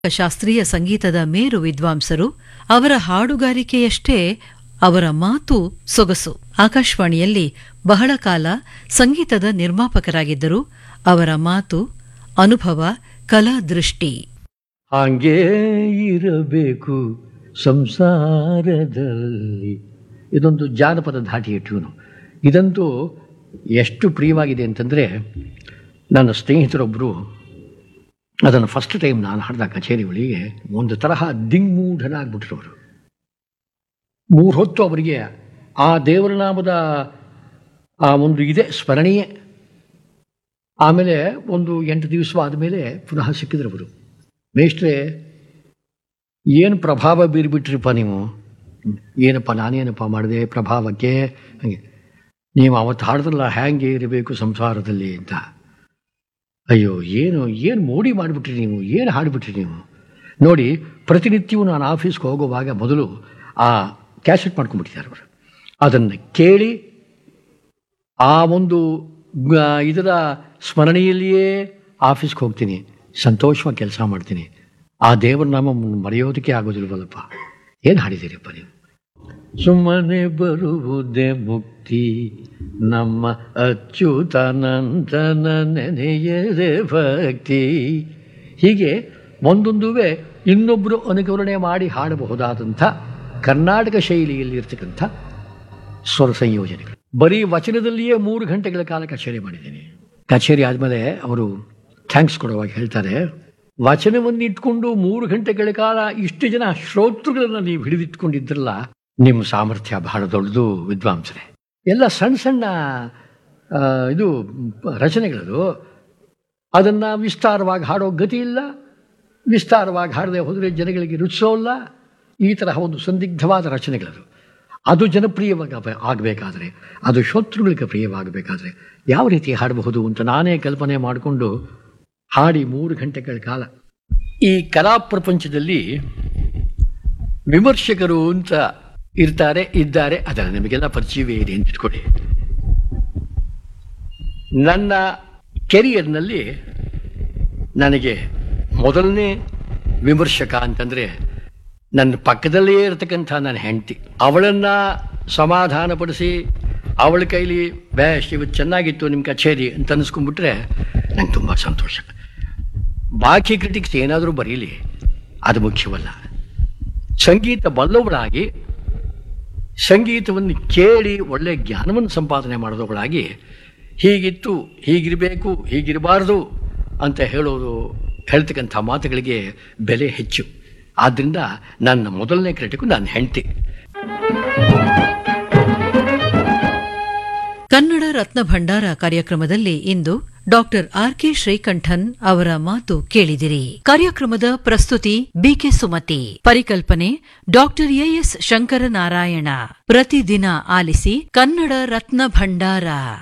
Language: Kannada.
ಶಾಸ್ತ್ರೀಯ ಸಂಗೀತದ ಮೇರು ವಿದ್ವಾಂಸರು ಅವರ ಹಾಡುಗಾರಿಕೆಯಷ್ಟೇ ಅವರ ಮಾತು ಸೊಗಸು ಆಕಾಶವಾಣಿಯಲ್ಲಿ ಬಹಳ ಕಾಲ ಸಂಗೀತದ ನಿರ್ಮಾಪಕರಾಗಿದ್ದರು ಅವರ ಮಾತು ಅನುಭವ ಕಲಾ ದೃಷ್ಟಿ ಹಾಗೇ ಇರಬೇಕು ಸಂಸಾರದಲ್ಲಿ ಇದೊಂದು ಜಾನಪದ ಧಾಟಿಯ ಟ್ಯೂನು ಇದಂತೂ ಎಷ್ಟು ಪ್ರಿಯವಾಗಿದೆ ಅಂತಂದರೆ ನನ್ನ ಸ್ನೇಹಿತರೊಬ್ಬರು ಅದನ್ನು ಫಸ್ಟ್ ಟೈಮ್ ನಾನು ಹಾಡಿದ ಕಚೇರಿ ಒಳಗೆ ಒಂದು ತರಹ ದಿಗ್ಮೂಢನಾಗ್ಬಿಟ್ರು ಅವರು ಮೂರು ಹೊತ್ತು ಅವರಿಗೆ ಆ ದೇವರ ನಾಮದ ಆ ಒಂದು ಇದೆ ಸ್ಮರಣೀಯ ಆಮೇಲೆ ಒಂದು ಎಂಟು ದಿವಸ ಆದಮೇಲೆ ಪುನಃ ಸಿಕ್ಕಿದ್ರು ಅವರು ಮೇಷ್ಟ್ರೆ ಏನು ಪ್ರಭಾವ ಬೀರ್ಬಿಟ್ರಿಪ್ಪ ನೀವು ಹ್ಮ್. ಏನಪ್ಪ ನಾನೇನಪ್ಪ ಮಾಡಿದೆ ಪ್ರಭಾವಕ್ಕೆ ಹಾಗೆ ನೀವು ಅವತ್ತು ಹಾಡಿದ್ರಲ್ಲ ಹ್ಯಾಂಗೆ ಇರಬೇಕು ಸಂಸಾರದಲ್ಲಿ ಅಂತ ಅಯ್ಯೋ ಏನು ಏನು ಮೋಡಿ ಮಾಡಿಬಿಟ್ರಿ ನೀವು ಏನು ಹಾಡಿಬಿಟ್ರಿ ನೀವು ನೋಡಿ ಪ್ರತಿನಿತ್ಯವೂ ನಾನು ಆಫೀಸ್ಗೆ ಹೋಗುವಾಗ ಮೊದಲು ಆ ಕ್ಯಾಸೆಟ್ ಮಾಡ್ಕೊಂಡ್ಬಿಟ್ಟಿದ್ದಾರೆ ಅವರು ಅದನ್ನು ಕೇಳಿ ಆ ಒಂದು ಗ- ಇದರ ಸ್ಮರಣೆಯಲ್ಲಿಯೇ ಆಫೀಸ್ಗೆ ಹೋಗ್ತೀನಿ ಸಂತೋಷವಾಗಿ ಕೆಲಸ ಮಾಡ್ತೀನಿ ಆ ದೇವರ ನಾಮ ಮರೆಯೋದಕ್ಕೆ ಆಗೋದಿಲ್ವಲ್ಲಪ್ಪ ಏನು ಹಾಡಿದ್ದೀರಪ್ಪ ನೀವು ಸುಮ್ಮನೆ ಬರುವುದೇ ಮುಕ್ತಿ ನಮ್ಮ ಅಚ್ಯುತಾನಂದನ ನೆನೆಯದೆ ಭಕ್ತಿ ಹೀಗೆ ಒಂದೊಂದುವೆ ಇನ್ನೊಬ್ಬರು ಅನುಕರಣೆ ಮಾಡಿ ಹಾಡಬಹುದಾದಂಥ ಕರ್ನಾಟಕ ಶೈಲಿಯಲ್ಲಿ ಇರ್ತಕ್ಕಂಥ ಸ್ವರ ಸಂಯೋಜನೆಗಳು ಬರೀ ವಚನದಲ್ಲಿಯೇ ಮೂರು ಗಂಟೆಗಳ ಕಾಲ ಕಚೇರಿ ಮಾಡಿದ್ದೀನಿ ಕಚೇರಿ ಆದಮೇಲೆ ಅವರು ಥ್ಯಾಂಕ್ಸ್ ಕೊಡುವಾಗ ಹೇಳ್ತಾರೆ ವಚನವನ್ನು ಇಟ್ಕೊಂಡು ಮೂರು ಗಂಟೆಗಳ ಕಾಲ ಇಷ್ಟು ಜನ ಶ್ರೋತೃಗಳನ್ನ ನೀವು ಹಿಡಿದಿಟ್ಕೊಂಡಿದ್ರಲ್ಲ ನಿಮ್ಮ ಸಾಮರ್ಥ್ಯ ಬಹಳ ದೊಡ್ಡದು ವಿದ್ವಾಂಸರೇ ಎಲ್ಲ ಸಣ್ಣ ಸಣ್ಣ ಆ, ಇದು ರಚನೆಗಳದು ಅದನ್ನು ವಿಸ್ತಾರವಾಗಿ ಹಾಡೋ ಗತಿ ಇಲ್ಲ ವಿಸ್ತಾರವಾಗಿ ಹಾಡದೆ ಹೋದರೆ ಜನಗಳಿಗೆ ರುಚಿಸೋಲ್ಲ ಈ ತರಹ ಒಂದು ಸಂದಿಗ್ಧವಾದ ರಚನೆಗಳದು ಅದು ಜನಪ್ರಿಯವಾಗಿ ಆಗಬೇಕಾದ್ರೆ ಅದು ಶ್ರೋತೃಗಳಿಗೆ ಪ್ರಿಯವಾಗಬೇಕಾದ್ರೆ ಯಾವ ರೀತಿ ಹಾಡಬಹುದು ಅಂತ ನಾನೇ ಕಲ್ಪನೆ ಮಾಡಿಕೊಂಡು ಹಾಡಿ ಮೂರು ಗಂಟೆಗಳ ಕಾಲ ಈ ಕಲಾ ಪ್ರಪಂಚದಲ್ಲಿ ವಿಮರ್ಶಕರು ಅಂತ ಇರ್ತಾರೆ ಇದ್ದಾರೆ ಅದರ ನಿಮಗೆಲ್ಲ ಪರಿಚಯವೇ ಇದೆ ಅಂತ ಇಟ್ಕೊಳ್ಳಿ ನನ್ನ ಕೆರಿಯರ್ನಲ್ಲಿ ನನಗೆ ಮೊದಲನೇ ವಿಮರ್ಶಕ ಅಂತಂದರೆ ನನ್ನ ಪಕ್ಕದಲ್ಲೇ ಇರತಕ್ಕಂಥ ನನ್ನ ಹೆಂಡತಿ ಅವಳನ್ನು ಸಮಾಧಾನಪಡಿಸಿ ಅವಳ ಕೈಲಿ ಬ್ಯಾಶ್ ಇವತ್ತು ಚೆನ್ನಾಗಿತ್ತು ನಿಮ್ಮ ಕಚೇರಿ ಅಂತ ಅನ್ನಿಸ್ಕೊಂಡ್ಬಿಟ್ರೆ ನಂಗೆ ತುಂಬ ಸಂತೋಷ ಬಾಕಿ ಕ್ರಿಟಿಕ್ಸ್ ಏನಾದರೂ ಬರೀಲಿ ಅದು ಮುಖ್ಯವಲ್ಲ ಸಂಗೀತ ಬಲ್ಲವಳಾಗಿ ಸಂಗೀತವನ್ನು ಕೇಳಿ ಒಳ್ಳೆಯ ಜ್ಞಾನವನ್ನು ಸಂಪಾದನೆ ಮಾಡಿದವಳಾಗಿ ಹೀಗಿತ್ತು ಹೀಗಿರಬೇಕು ಹೀಗಿರಬಾರ್ದು ಅಂತ ಹೇಳೋದು ಹೇಳ್ತಕ್ಕಂಥ ಮಾತುಗಳಿಗೆ ಬೆಲೆ ಹೆಚ್ಚು ಆದ್ದರಿಂದ ನನ್ನ ಮೊದಲನೇ ಕ್ರಿಟಿಕು ನನ್ನ ಹೆಂಡತಿ ಕನ್ನಡ ರತ್ನ ಭಂಡಾರ ಕಾರ್ಯಕ್ರಮದಲ್ಲಿ ಇಂದು ಡಾಕ್ಟರ್ ಆರ್ ಕೆ ಶ್ರೀಕಂಠನ್ ಅವರ ಮಾತು ಕೇಳಿದಿರಿ ಕಾರ್ಯಕ್ರಮದ ಪ್ರಸ್ತುತಿ ಬಿಕೆ ಸುಮತಿ ಪರಿಕಲ್ಪನೆ ಡಾಕ್ಟರ್ ಎಎಸ್ ಶಂಕರನಾರಾಯಣ ಪ್ರತಿದಿನ ಆಲಿಸಿ ಕನ್ನಡ ರತ್ನ ಭಂಡಾರ